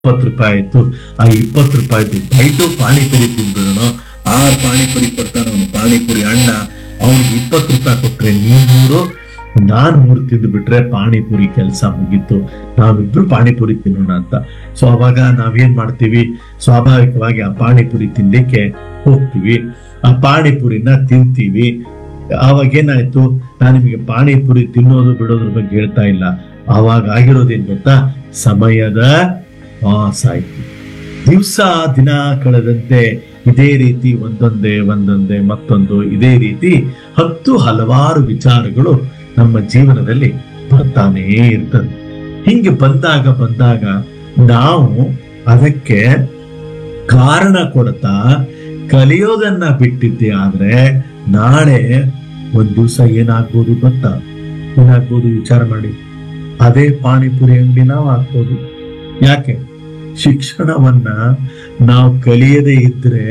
ಇಪ್ಪತ್ತು ರೂಪಾಯಿ ಆಯ್ತು ಆ ಇಪ್ಪತ್ತು ರೂಪಾಯಿದು ಬೈಟು ಪಾನಿಪುರಿ ತಿಂದ್ರು ಆರು ಪಾನಿಪುರಿ ಕೊಡ್ತಾನ ಅವನು ಪಾನಿಪುರಿ ಅಣ್ಣ ಅವ್ನಿಗೆ ಇಪ್ಪತ್ತು ರೂಪಾಯಿ ಕೊಟ್ರೆ ನೀನ್ ನೂರು ನಾನ್ ಮೂರು ತಿಂದು ಬಿಟ್ರೆ ಪಾನಿಪುರಿ ಕೆಲಸ ಮುಗೀತು ನಾವಿಬ್ರು ಪಾನಿಪುರಿ ತಿನ್ನೋಣ ಅಂತ ಸೊ ಅವಾಗ ನಾವೇನ್ ಮಾಡ್ತೀವಿ ಸ್ವಾಭಾವಿಕವಾಗಿ ಆ ಪಾನಿಪುರಿ ತಿನ್ಲಿಕ್ಕೆ ಹೋಗ್ತೀವಿ ಆ ಪಾನಿಪುರಿನ ತಿಂತೀವಿ ಆವಾಗ ಏನಾಯ್ತು ನಾನು ನಿಮಗೆ ಪಾನಿಪುರಿ ತಿನ್ನೋದು ಬಿಡೋದ್ರ ಬಗ್ಗೆ ಹೇಳ್ತಾ ಇಲ್ಲ ಆವಾಗ ಆಗಿರೋದೇನ್ ಗೊತ್ತಾ ಸಮಯದ ಪಾಸ್ ಆಯ್ತು ದಿವಸ ದಿನ ಕಳೆದಂತೆ ಇದೇ ರೀತಿ ಒಂದೊಂದೇ ಒಂದೊಂದೇ ಮತ್ತೊಂದು ಇದೇ ರೀತಿ ಹತ್ತು ಹಲವಾರು ವಿಚಾರಗಳು ನಮ್ಮ ಜೀವನದಲ್ಲಿ ಬರ್ತಾನೇ ಇರ್ತದೆ ಹಿಂಗೆ ಬಂದಾಗ ಬಂದಾಗ ನಾವು ಅದಕ್ಕೆ ಕಾರಣ ಕೊಡ್ತಾ ಕಲಿಯೋದನ್ನ ಬಿಟ್ಟಿದ್ದೆ ಆದ್ರೆ ನಾಳೆ ಒಂದ್ ದಿವಸ ಏನಾಗ್ಬೋದು ಗೊತ್ತಾ ಏನಾಗ್ಬೋದು ವಿಚಾರ ಮಾಡಿ ಅದೇ ಪಾನಿಪುರಿ ಅಂಗಡಿ ನಾವು ಹಾಕ್ಬೋದು ಯಾಕೆ ಶಿಕ್ಷಣವನ್ನ ನಾವು ಕಲಿಯದೇ ಇದ್ರೆ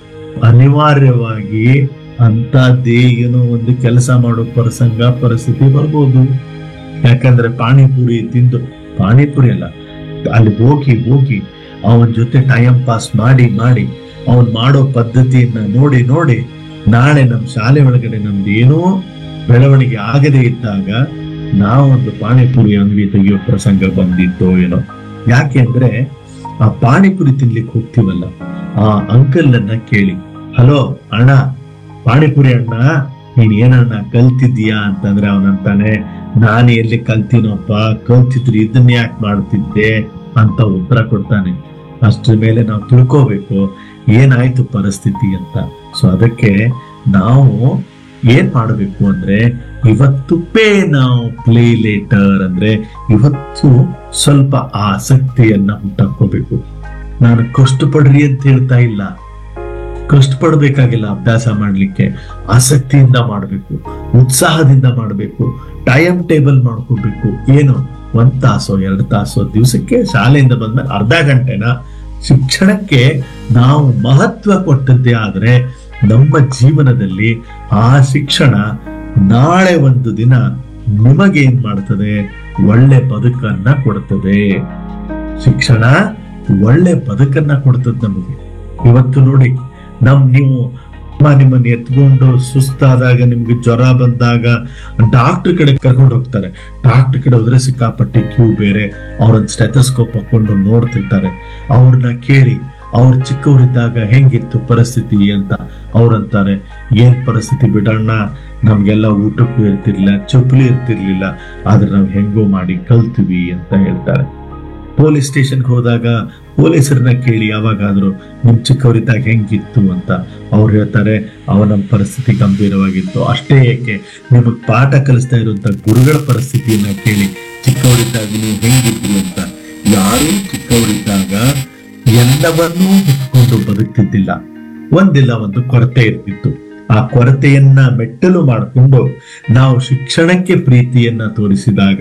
ಅನಿವಾರ್ಯವಾಗಿ ಅಂತದ್ದೇ ಏನೋ ಒಂದು ಕೆಲಸ ಮಾಡೋ ಪ್ರಸಂಗ ಪರಿಸ್ಥಿತಿ ಬರ್ಬೋದು ಯಾಕಂದ್ರೆ ಪಾನಿಪುರಿ ತಿಂದು ಪಾನಿಪುರಿ ಅಲ್ಲ ಅಲ್ಲಿ ಹೋಗಿ ಹೋಗಿ ಅವನ ಜೊತೆ ಟೈಮ್ ಪಾಸ್ ಮಾಡಿ ಮಾಡಿ ಅವನ್ ಮಾಡೋ ಪದ್ಧತಿಯನ್ನ ನೋಡಿ ನೋಡಿ ನಾಳೆ ನಮ್ಮ ಶಾಲೆ ಒಳಗಡೆ ನಮ್ದು ಏನೋ ಬೆಳವಣಿಗೆ ಆಗದೇ ಇದ್ದಾಗ ನಾವೊಂದು ಪಾನಿಪುರಿ ಅಂಗಡಿ ತೆಗೆಯೋ ಪ್ರಸಂಗ ಬಂದಿತ್ತೋ ಏನೋ ಯಾಕೆ ಅಂದ್ರೆ ಆ ಪಾನಿಪುರಿ ತಿನ್ಲಿಕ್ಕೆ ಹೋಗ್ತೀವಲ್ಲ ಆ ಅಂಕಲ್ ಅನ್ನ ಕೇಳಿ ಹಲೋ ಅಣ್ಣ ಪಾನಿಪುರಿ ಅಣ್ಣ ನೀನ್ ಏನಣ್ಣ ಕಲ್ತಿದ್ದೀಯಾ ಅಂತಂದ್ರೆ ಅವನಂತಾನೆ ನಾನು ಎಲ್ಲಿ ಕಲ್ತೀನಪ್ಪ ಕಲ್ತಿದ್ರೆ ಇದನ್ನ ಯಾಕೆ ಮಾಡ್ತಿದ್ದೆ ಅಂತ ಉತ್ತರ ಕೊಡ್ತಾನೆ ಅಷ್ಟ್ರ ಮೇಲೆ ನಾವು ತಿಳ್ಕೋಬೇಕು ಏನಾಯ್ತು ಪರಿಸ್ಥಿತಿ ಅಂತ ಸೊ ಅದಕ್ಕೆ ನಾವು ಏನ್ ಮಾಡಬೇಕು ಅಂದ್ರೆ ಇವತ್ತು ಪೇ ನಾವು ಪ್ಲೇ ಲೇಟರ್ ಅಂದ್ರೆ ಇವತ್ತು ಸ್ವಲ್ಪ ಆಸಕ್ತಿಯನ್ನ ಹುಟ್ಟಾಕೋಬೇಕು ನಾನು ಕಷ್ಟಪಡ್ರಿ ಅಂತ ಹೇಳ್ತಾ ಇಲ್ಲ ಕಷ್ಟಪಡ್ಬೇಕಾಗಿಲ್ಲ ಅಭ್ಯಾಸ ಮಾಡ್ಲಿಕ್ಕೆ ಆಸಕ್ತಿಯಿಂದ ಮಾಡಬೇಕು ಉತ್ಸಾಹದಿಂದ ಮಾಡಬೇಕು ಟೈಮ್ ಟೇಬಲ್ ಮಾಡ್ಕೋಬೇಕು ಏನು ಒಂದ್ ತಾಸೋ ಎರಡು ತಾಸೋ ದಿವಸಕ್ಕೆ ಶಾಲೆಯಿಂದ ಬಂದ್ಮೇಲೆ ಅರ್ಧ ಗಂಟೆನ ಶಿಕ್ಷಣಕ್ಕೆ ನಾವು ಮಹತ್ವ ಕೊಟ್ಟದ್ದೇ ಆದ್ರೆ ನಮ್ಮ ಜೀವನದಲ್ಲಿ ಆ ಶಿಕ್ಷಣ ನಾಳೆ ಒಂದು ದಿನ ನಿಮಗೆ ಏನ್ ಮಾಡ್ತದೆ ಒಳ್ಳೆ ಬದುಕನ್ನ ಕೊಡ್ತದೆ ಶಿಕ್ಷಣ ಒಳ್ಳೆ ಬದುಕನ್ನ ಕೊಡ್ತದೆ ನಮಗೆ ಇವತ್ತು ನೋಡಿ ನಮ್ ನೀವು ಅಮ್ಮ ನಿಮ್ಮನ್ನ ಎತ್ಕೊಂಡು ಸುಸ್ತಾದಾಗ ನಿಮ್ಗೆ ಜ್ವರ ಬಂದಾಗ ಡಾಕ್ಟರ್ ಕಡೆ ಕರ್ಕೊಂಡು ಹೋಗ್ತಾರೆ ಡಾಕ್ಟರ್ ಕಡೆ ಹೋದ್ರೆ ಸಿಕ್ಕಾಪಟ್ಟೆ ಕ್ಯೂ ಬೇರೆ ಅವ್ರೊಂದ್ ಸ್ಟೆಥಸ್ಕೋಪ್ ಹಾಕೊಂಡು ನೋಡ್ತಿರ್ತಾರೆ ಅವ್ರನ್ನ ಕೇಳಿ ಅವ್ರ ಚಿಕ್ಕವರಿದ್ದಾಗ ಹೆಂಗಿತ್ತು ಪರಿಸ್ಥಿತಿ ಅಂತ ಅವ್ರಂತಾರೆ ಏನ್ ಪರಿಸ್ಥಿತಿ ಬಿಡಣ್ಣ ನಮ್ಗೆಲ್ಲ ಊಟಕ್ಕೂ ಇರ್ತಿರ್ಲಿಲ್ಲ ಚಪ್ಪಲಿ ಇರ್ತಿರ್ಲಿಲ್ಲ ಆದ್ರೆ ನಾವ್ ಹೆಂಗೋ ಮಾಡಿ ಕಲ್ತೀವಿ ಅಂತ ಹೇಳ್ತಾರೆ ಪೊಲೀಸ್ ಸ್ಟೇಷನ್ಗೆ ಹೋದಾಗ ಪೊಲೀಸರನ್ನ ಕೇಳಿ ಯಾವಾಗಾದ್ರೂ ನಿಮ್ ಚಿಕ್ಕವರಿದ್ದಾಗ ಹೆಂಗಿತ್ತು ಅಂತ ಅವ್ರು ಹೇಳ್ತಾರೆ ಅವನ ಪರಿಸ್ಥಿತಿ ಗಂಭೀರವಾಗಿತ್ತು ಅಷ್ಟೇ ಏಕೆ ನಿಮಗ್ ಪಾಠ ಕಲಿಸ್ತಾ ಇರುವಂತ ಗುರುಗಳ ಪರಿಸ್ಥಿತಿಯನ್ನ ಕೇಳಿ ಚಿಕ್ಕವರಿದ್ದಾಗ ನೀವು ಹೆಂಗಿದ್ರಿ ಅಂತ ಯಾರು ಚಿಕ್ಕವರಿದ್ದಾಗ ಎಲ್ಲವನ್ನೂ ಬಿಟ್ಕೊಂಡು ಬದುಕ್ತಿದ್ದಿಲ್ಲ ಒಂದಿಲ್ಲ ಒಂದು ಕೊರತೆ ಇರ್ತಿತ್ತು ಆ ಕೊರತೆಯನ್ನ ಮೆಟ್ಟಲು ಮಾಡಿಕೊಂಡು ನಾವು ಶಿಕ್ಷಣಕ್ಕೆ ಪ್ರೀತಿಯನ್ನ ತೋರಿಸಿದಾಗ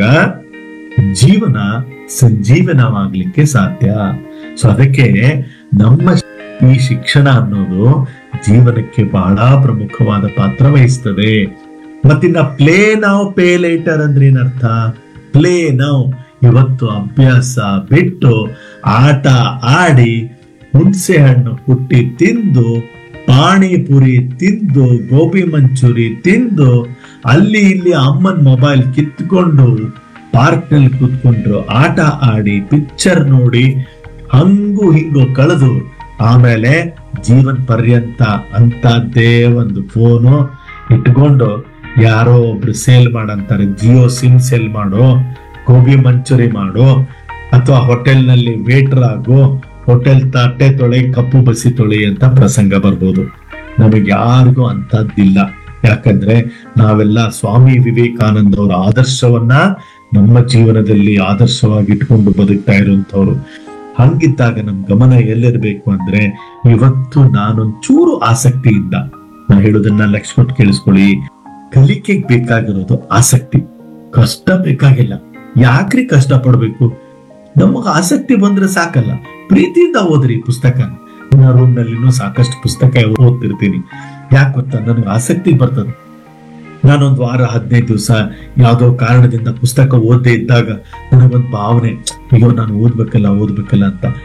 ಜೀವನ ಸಂಜೀವನವಾಗ್ಲಿಕ್ಕೆ ಸಾಧ್ಯ ಸೊ ಅದಕ್ಕೆ ನಮ್ಮ ಈ ಶಿಕ್ಷಣ ಅನ್ನೋದು ಜೀವನಕ್ಕೆ ಬಹಳ ಪ್ರಮುಖವಾದ ಪಾತ್ರ ವಹಿಸ್ತದೆ ಮತ್ತಿನ್ನ ಪ್ಲೇ ನಾವು ಪೇ ಲೇಟರ್ ಅಂದ್ರೆ ಏನರ್ಥ ಪ್ಲೇ ನಾವು ಇವತ್ತು ಅಭ್ಯಾಸ ಬಿಟ್ಟು ಆಟ ಆಡಿ ಹುಣಸೆ ಹಣ್ಣು ಕುಟ್ಟಿ ತಿಂದು ಪಾನಿಪುರಿ ತಿಂದು ಗೋಬಿ ಮಂಚೂರಿ ತಿಂದು ಅಲ್ಲಿ ಇಲ್ಲಿ ಅಮ್ಮನ್ ಮೊಬೈಲ್ ಕಿತ್ಕೊಂಡು ಪಾರ್ಕ್ ನಲ್ಲಿ ಕೂತ್ಕೊಂಡ್ರು ಆಟ ಆಡಿ ಪಿಕ್ಚರ್ ನೋಡಿ ಹಂಗು ಹಿಂಗು ಕಳೆದು ಆಮೇಲೆ ಜೀವನ್ ಪರ್ಯಂತ ಅಂತದ್ದೇ ಒಂದು ಫೋನು ಇಟ್ಕೊಂಡು ಯಾರೋ ಒಬ್ರು ಸೇಲ್ ಮಾಡಂತಾರೆ ಜಿಯೋ ಸಿಮ್ ಸೇಲ್ ಮಾಡು ಗೋಬಿ ಮಂಚೂರಿ ಮಾಡು ಅಥವಾ ಹೋಟೆಲ್ ನಲ್ಲಿ ವೇಟರ್ ಆಗು ಹೋಟೆಲ್ ತಟ್ಟೆ ತೊಳೆ ಕಪ್ಪು ಬಸಿ ತೊಳೆ ಅಂತ ಪ್ರಸಂಗ ಬರ್ಬೋದು ನಮಗೆ ಯಾರಿಗೂ ಅಂತದ್ದಿಲ್ಲ ಯಾಕಂದ್ರೆ ನಾವೆಲ್ಲ ಸ್ವಾಮಿ ವಿವೇಕಾನಂದ ಅವರ ಆದರ್ಶವನ್ನ ನಮ್ಮ ಜೀವನದಲ್ಲಿ ಆದರ್ಶವಾಗಿ ಇಟ್ಕೊಂಡು ಬದುಕ್ತಾ ಇರುವಂತವ್ರು ಹಂಗಿದ್ದಾಗ ನಮ್ ಗಮನ ಎಲ್ಲಿರ್ಬೇಕು ಅಂದ್ರೆ ಇವತ್ತು ನಾನೊಂಚೂರು ಆಸಕ್ತಿಯಿಂದ ನಾ ಹೇಳೋದನ್ನ ಲಕ್ಷ್ಮಣ್ ಕೇಳಿಸ್ಕೊಳ್ಳಿ ಕಲಿಕೆಗೆ ಬೇಕಾಗಿರೋದು ಆಸಕ್ತಿ ಕಷ್ಟ ಬೇಕಾಗಿಲ್ಲ ಯಾಕ್ರಿ ಕಷ್ಟ ಪಡ್ಬೇಕು ನಮಗ್ ಆಸಕ್ತಿ ಬಂದ್ರೆ ಸಾಕಲ್ಲ ಪ್ರೀತಿಯಿಂದ ಓದ್ರಿ ಪುಸ್ತಕ ನನ್ನ ರೂಮ್ ನಲ್ಲಿನೂ ಸಾಕಷ್ಟು ಪುಸ್ತಕ ಓದ್ತಿರ್ತೀನಿ ಯಾಕೆ ಗೊತ್ತಾ ನನಗೆ ಆಸಕ್ತಿ ಬರ್ತದೆ ನಾನೊಂದು ವಾರ ಹದಿನೈದು ದಿವಸ ಯಾವುದೋ ಕಾರಣದಿಂದ ಪುಸ್ತಕ ಓದದೇ ಇದ್ದಾಗ ನನಗೊಂದು ಭಾವನೆ ಅಯ್ಯೋ ನಾನು ಓದ್ಬೇಕಲ್ಲ ಓದ್ಬೇಕಲ್ಲ ಅಂತ